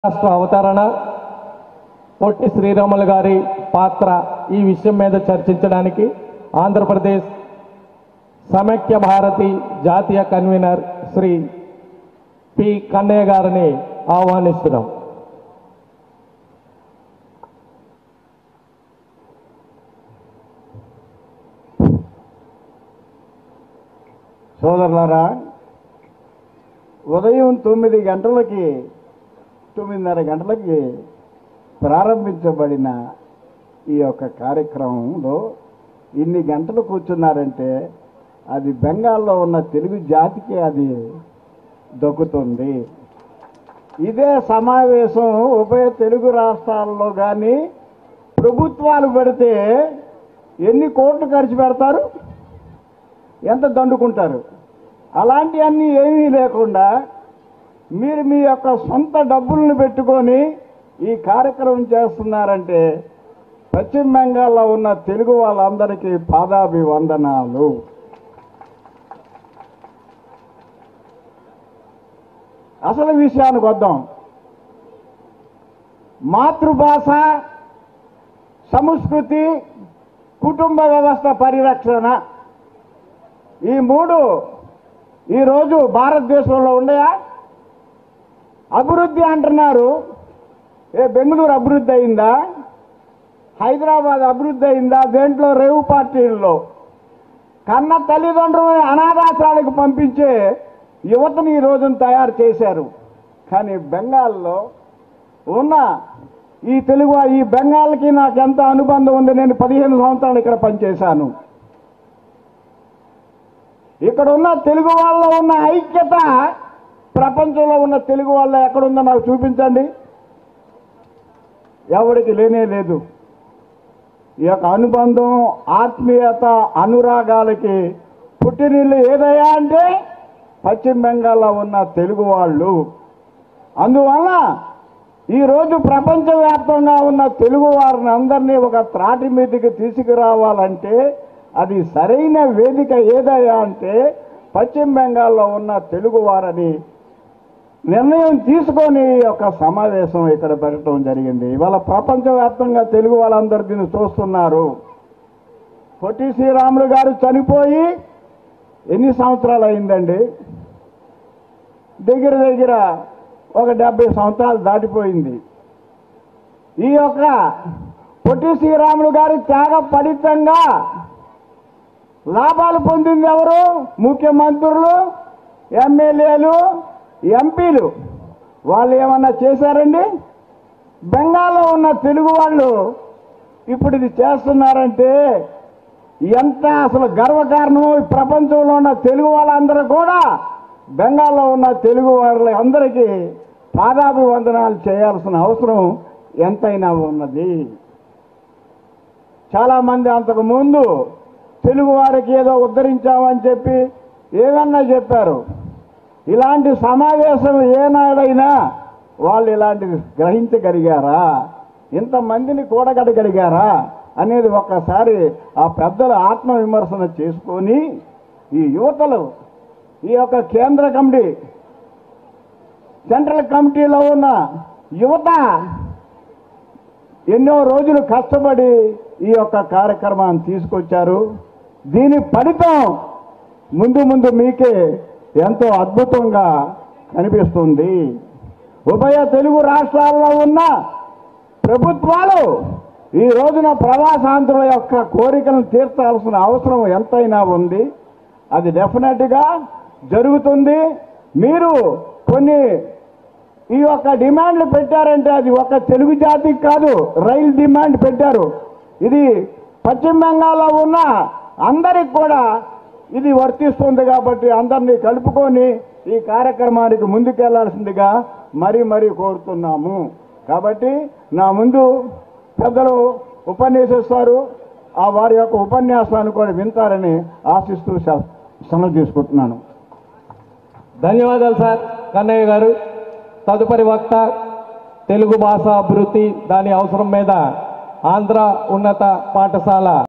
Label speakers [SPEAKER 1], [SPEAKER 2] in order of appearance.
[SPEAKER 1] రాష్ట్ర అవతరణ పొట్టి శ్రీరాములు గారి పాత్ర ఈ విషయం మీద చర్చించడానికి ఆంధ్రప్రదేశ్ సమైక్య భారతి జాతీయ కన్వీనర్ శ్రీ పి కన్నయ్య గారిని ఆహ్వానిస్తున్నాం
[SPEAKER 2] సోదరులారా ఉదయం తొమ్మిది గంటలకి తొమ్మిదిన్నర గంటలకి ప్రారంభించబడిన ఈ యొక్క కార్యక్రమంలో ఇన్ని గంటలు కూర్చున్నారంటే అది బెంగాల్లో ఉన్న తెలుగు జాతికి అది దొక్కుతుంది ఇదే సమావేశం ఉభయ తెలుగు రాష్ట్రాల్లో కానీ ప్రభుత్వాలు పెడితే ఎన్ని కోట్లు ఖర్చు పెడతారు ఎంత దండుకుంటారు అలాంటివన్నీ ఏమీ లేకుండా మీరు మీ యొక్క సొంత డబ్బులను పెట్టుకొని ఈ కార్యక్రమం చేస్తున్నారంటే పశ్చిమ బెంగాల్లో ఉన్న తెలుగు వాళ్ళందరికీ పాదాభివందనాలు అసలు విషయానికి వద్దాం మాతృభాష సంస్కృతి కుటుంబ వ్యవస్థ పరిరక్షణ ఈ మూడు ఈరోజు భారతదేశంలో ఉన్నాయా అభివృద్ధి అంటున్నారు ఏ బెంగళూరు అభివృద్ధి అయిందా హైదరాబాద్ అభివృద్ధి అయిందా దేంట్లో రేవు పార్టీల్లో కన్న తల్లిదండ్రులను అనాథాశ్రాలకు పంపించే యువతని ఈ రోజున తయారు చేశారు కానీ బెంగాల్లో ఉన్న ఈ తెలుగు ఈ బెంగాల్కి నాకు ఎంత అనుబంధం ఉంది నేను పదిహేను సంవత్సరాలు ఇక్కడ పనిచేశాను ఇక్కడ ఉన్న తెలుగు వాళ్ళలో ఉన్న ఐక్యత ప్రపంచంలో ఉన్న తెలుగు వాళ్ళ ఎక్కడుందో నాకు చూపించండి ఎవరికి లేనే లేదు ఈ యొక్క అనుబంధం ఆత్మీయత అనురాగాలకి పుట్టినిల్లు ఏదయ్యా అంటే పశ్చిమ బెంగాల్లో ఉన్న తెలుగు వాళ్ళు అందువల్ల ఈరోజు ప్రపంచవ్యాప్తంగా ఉన్న తెలుగు వారిని అందరినీ ఒక త్రాటి మీదకి తీసుకురావాలంటే అది సరైన వేదిక ఏదయ్యా అంటే పశ్చిమ బెంగాల్లో ఉన్న తెలుగు వారని నిర్ణయం తీసుకొని ఈ యొక్క సమావేశం ఇక్కడ పెట్టడం జరిగింది ఇవాళ ప్రపంచవ్యాప్తంగా తెలుగు వాళ్ళందరూ దీన్ని చూస్తున్నారు పొట్టి శ్రీరాములు గారు చనిపోయి ఎన్ని సంవత్సరాలు అయిందండి దగ్గర దగ్గర ఒక డెబ్బై సంవత్సరాలు దాటిపోయింది ఈ యొక్క పొట్టి శ్రీరాములు గారి త్యాగ ఫలితంగా లాభాలు పొందింది ఎవరు ముఖ్యమంత్రులు ఎమ్మెల్యేలు ఎంపీలు వాళ్ళు ఏమన్నా చేశారండి బెంగాల్లో ఉన్న తెలుగు వాళ్ళు ఇప్పుడు ఇది చేస్తున్నారంటే ఎంత అసలు గర్వకారణం ఈ ప్రపంచంలో ఉన్న తెలుగు వాళ్ళందరూ కూడా బెంగాల్లో ఉన్న తెలుగు వాళ్ళ అందరికీ పాదాభివందనాలు చేయాల్సిన అవసరం ఎంతైనా ఉన్నది చాలామంది అంతకు ముందు తెలుగు వారికి ఏదో ఉద్ధరించామని చెప్పి ఏమన్నా చెప్పారు ఇలాంటి సమావేశం ఏనాడైనా వాళ్ళు ఇలాంటివి గ్రహించగలిగారా ఇంతమందిని కూడగడగలిగారా అనేది ఒక్కసారి ఆ పెద్దల ఆత్మవిమర్శన చేసుకొని ఈ యువతలు ఈ యొక్క కేంద్ర కమిటీ సెంట్రల్ కమిటీలో ఉన్న యువత ఎన్నో రోజులు కష్టపడి ఈ యొక్క కార్యక్రమాన్ని తీసుకొచ్చారు దీని ఫలితం ముందు ముందు మీకే ఎంతో అద్భుతంగా కనిపిస్తుంది ఉభయ తెలుగు రాష్ట్రాల్లో ఉన్న ప్రభుత్వాలు ఈ రోజున ప్రవాసాంధ్రుల యొక్క కోరికలను తీర్చాల్సిన అవసరం ఎంతైనా ఉంది అది డెఫినెట్గా జరుగుతుంది మీరు కొన్ని ఈ యొక్క డిమాండ్లు పెట్టారంటే అది ఒక తెలుగు జాతికి కాదు రైలు డిమాండ్ పెట్టారు ఇది పశ్చిమ బెంగాల్లో ఉన్న అందరికి కూడా ఇది వర్తిస్తుంది కాబట్టి అందరినీ కలుపుకొని ఈ కార్యక్రమానికి ముందుకెళ్లాల్సిందిగా మరీ మరీ కోరుతున్నాము కాబట్టి నా ముందు పెద్దలు ఉపన్యసిస్తారు ఆ వారి యొక్క ఉపన్యాసాన్ని కూడా వింటారని ఆశిస్తూ సె- సెలవు తీసుకుంటున్నాను
[SPEAKER 1] ధన్యవాదాలు సార్ కన్నయ్య గారు తదుపరి వక్త తెలుగు భాష అభివృద్ధి దాని అవసరం మీద ఆంధ్ర ఉన్నత పాఠశాల